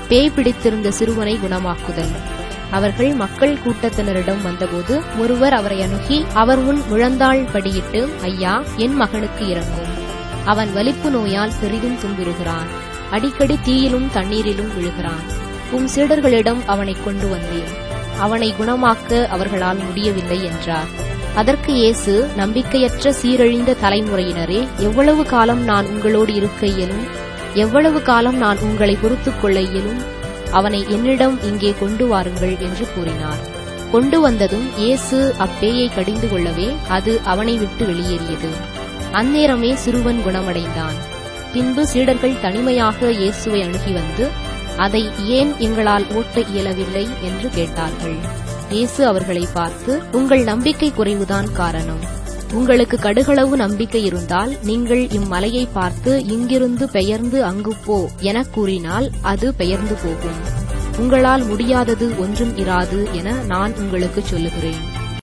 பேய் பிடித்திருந்த சிறுவனை குணமாக்குதல் அவர்கள் மக்கள் கூட்டத்தினரிடம் வந்தபோது ஒருவர் அவரை அணுகி அவர் முன் முழந்தாள் படியிட்டு ஐயா என் மகனுக்கு இறங்கும் அவன் வலிப்பு நோயால் பெரிதும் துன்புறுகிறான் அடிக்கடி தீயிலும் தண்ணீரிலும் விழுகிறான் உம் சீடர்களிடம் அவனை கொண்டு வந்தேன் அவனை குணமாக்க அவர்களால் முடியவில்லை என்றார் அதற்கு இயேசு நம்பிக்கையற்ற சீரழிந்த தலைமுறையினரே எவ்வளவு காலம் நான் உங்களோடு இருக்க இயலும் எவ்வளவு காலம் நான் உங்களை பொறுத்துக் கொள்ள இயலும் அவனை என்னிடம் இங்கே கொண்டு வாருங்கள் என்று கூறினார் கொண்டு வந்ததும் இயேசு அப்பேயை கடிந்து கொள்ளவே அது அவனை விட்டு வெளியேறியது அந்நேரமே சிறுவன் குணமடைந்தான் பின்பு சீடர்கள் தனிமையாக இயேசுவை அணுகி வந்து அதை ஏன் எங்களால் ஓட்ட இயலவில்லை என்று கேட்டார்கள் இயேசு அவர்களை பார்த்து உங்கள் நம்பிக்கை குறைவுதான் காரணம் உங்களுக்கு கடுகளவு நம்பிக்கை இருந்தால் நீங்கள் இம்மலையை பார்த்து இங்கிருந்து பெயர்ந்து அங்கு போ எனக் கூறினால் அது பெயர்ந்து போகும் உங்களால் முடியாதது ஒன்றும் இராது என நான் உங்களுக்கு சொல்லுகிறேன்